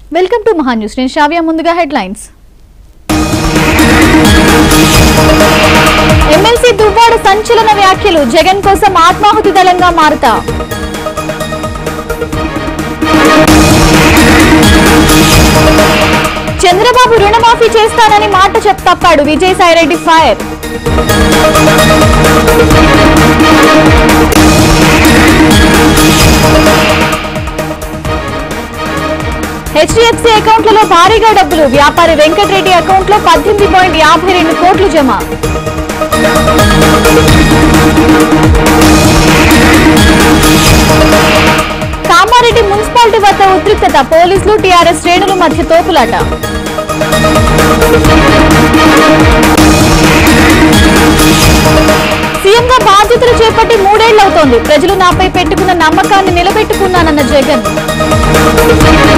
welcome to మహా news నేను శ్రావ్య ముందుగా హెడ్లైన్స్ ఎమ్మెల్సీ దువ్వాడ సంచలన వ్యాఖ్యలు జగన్ కోసం ఆత్మాహుతి దళంగా మారుతా చంద్రబాబు రుణమాఫీ చేస్తానని మాట చెప్ తప్పాడు విజయసాయిరెడ్డి ఫైర్ హెచ్డిఎఫ్సి అకౌంట్లలో భారీగా డబ్బులు వ్యాపారి వెంకటరెడ్డి అకౌంట్లో పద్దెనిమిది పాయింట్ యాభై రెండు కోట్లు జమ కామారెడ్డి మున్సిపాలిటీ వద్ద ఉద్రిక్తత పోలీసులు టీఆర్ఎస్ శ్రేణుల మధ్య తోపులాట సీఎంగా బాధ్యతలు చేపట్టి మూడేళ్లవుతోంది ప్రజలు నాపై పెట్టుకున్న నమ్మకాన్ని నిలబెట్టుకున్నానన్న జగన్